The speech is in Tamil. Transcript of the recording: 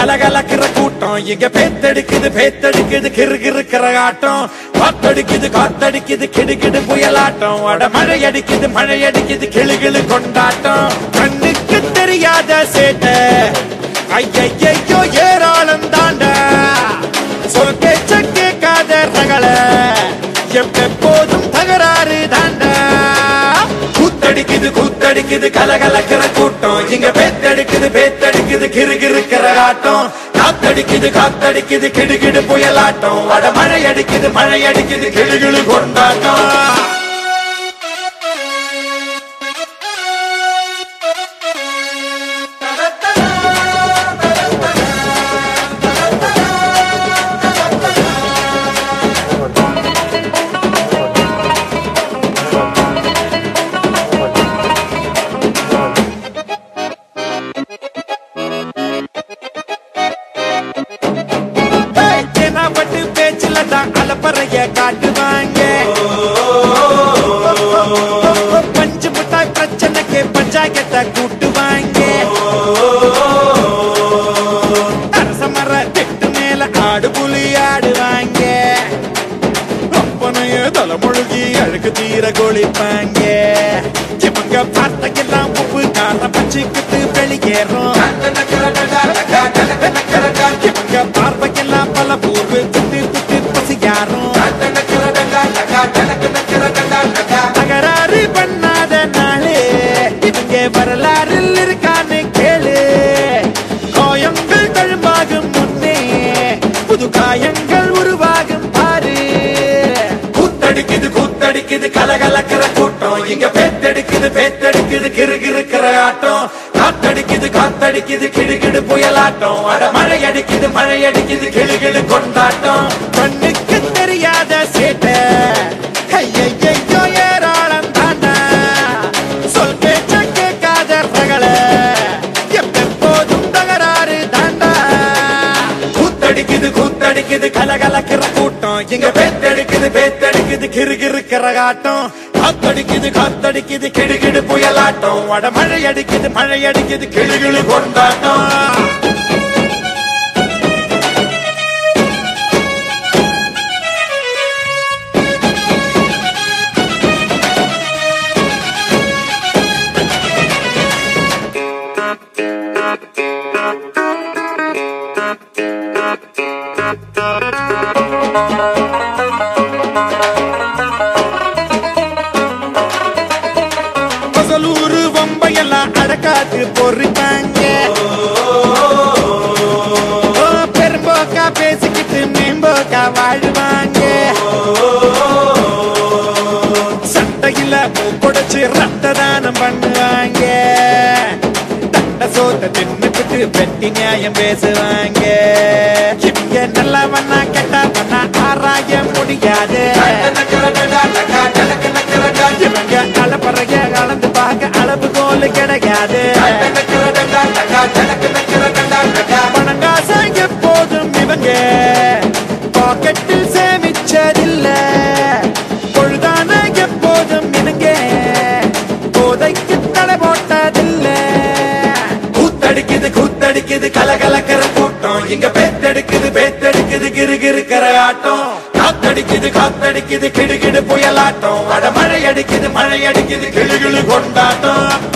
கலகலக்கிற கூட்டம் இங்க பேத்தடிக்குது பேத்தடிக்குது கிறு கிறுக்கிற ஆட்டம் காத்தடிக்குது காத்தடிக்குது கிடுகிடு புயலாட்டம் அட மழை அடிக்குது மழை அடிக்குது கிளு கிளு கொண்டாட்டம் கண்ணுக்கு தெரியாத சேட்ட ஐயையோ ஏராளம் தாண்ட சொல் பேச்ச கேட்காத ரகள எப்போதும் தகராறு தாண்டா கூத்தடிக்குது கூத்தடிக்குது கலகலக்கிற கூட்டம் இங்க பேத்தடிக்குது பேத்தடிக்குது கிறு கிறுக்கிற ஆட்டம் காத்தடிக்குது காத்தடிக்குது கிடுகிடு புயலாட்டம் அட மழை அடிக்குது மழை அடிக்குது கிளுகிளு கொண்டாட்டம் பட்டு பேச்சுல தான் அலப்பறைய காட்டுவாங்க பஞ்சு முட்டாய் பிரச்சனைக்கு பஞ்சாயத்தை கூட்டுவாங்க அரச மர திட்டு மேல ஆடு புலி ஆடுவாங்க அப்பனைய தலைமொழுகி அழுக்கு தீர கொளிப்பாங்க இவங்க வார்த்தையெல்லாம் உப்பு காரம் பச்சுக்கிட்டு வெளியேறும் இவங்க பார்வையெல்லாம் பல பூர்வு துட்டு துட்டு பசியாரும் தகராறு பண்ணாத நாளே இவங்க வரலாறில் இருக்கான்னு கேளு காயங்கள் தழும்பாகும் முன்னே புது காயங்கள் உருவாகும் பாரு கூத்தடிக்குது கூத்தடிக்குது கலகலக்கிற கூட்டம் இங்க பேத்தடிக்குது பேத்தடிக்குது கிறு கிறுக்கிற ஆட்டம் காத்தடிக்குது காத்தடிக்குது கிடுகிடு புயலாட்டம் அட மழை அடிக்குது மழை அடிக்குது கிளுகிளு கொண்டாட்டம் கண்ணுக்கு தெரியாத சேட்ட ஐயையோ ஏராளம் தாண்டா சொல் பேச்ச கேட்காத ரகள எப்போதும் தகராறு தாண்டா கூத்தடிக்குது கூத்தடிக்குது கலகலக்கிற கூட்டம் இங்க பேத்தடிக்குது பேத்தடிக்குது கிறு கிறுக்கிற ஆட்டம் காத்தடிக்குது காத்தடிக்குது கிடுகிடு புயலாட்டம் வட மழை அடிக்குது மழை அடிக்குது கிளுகிளு கொண்டாட்டம் பகலூரு வம்பையெல்லாம் அடக்காத்து பொறிப்பாங்க ஓ, பெரும்போக்கா பேசிக்கிட்டு மேம்போக்கா வாழ்வாங்க சண்டையில மூப்படைச்சு ரத்த தானம் பண்ணுவாங்க தண்ட சோத்த தின்னுக்கிட்டு வெட்டி நியாயம் பேசுவாங்க இவங்க நல்லவனா கெட்டவனா ஆராய முடியாது இவங்க அளப்பறைய கலந்து பார்க்க அளவுகோல் கிடையாது பணங்காசை எப்போதும் இவங்க பாக்கெட்டில் சேமிச்சதில்ல பொழுதான எப்போதும் இவங்க போதைக்கு தடை போட்டதில்ல கூத்தடிக்குது கூத்தடிக்குது கலகலக்கிற கூட்டம் இங்க பேத்தடிக்குது பேத்தடிக்குது கிறு கிறுக்கிற ஆட்டம் காத்தடிக்குது காத்தடிக்குது கிடுகிடு புயலாட்டம் அட மழை அடிக்குது மழை அடிக்குது கிளுகிளு கொண்டாட்டம்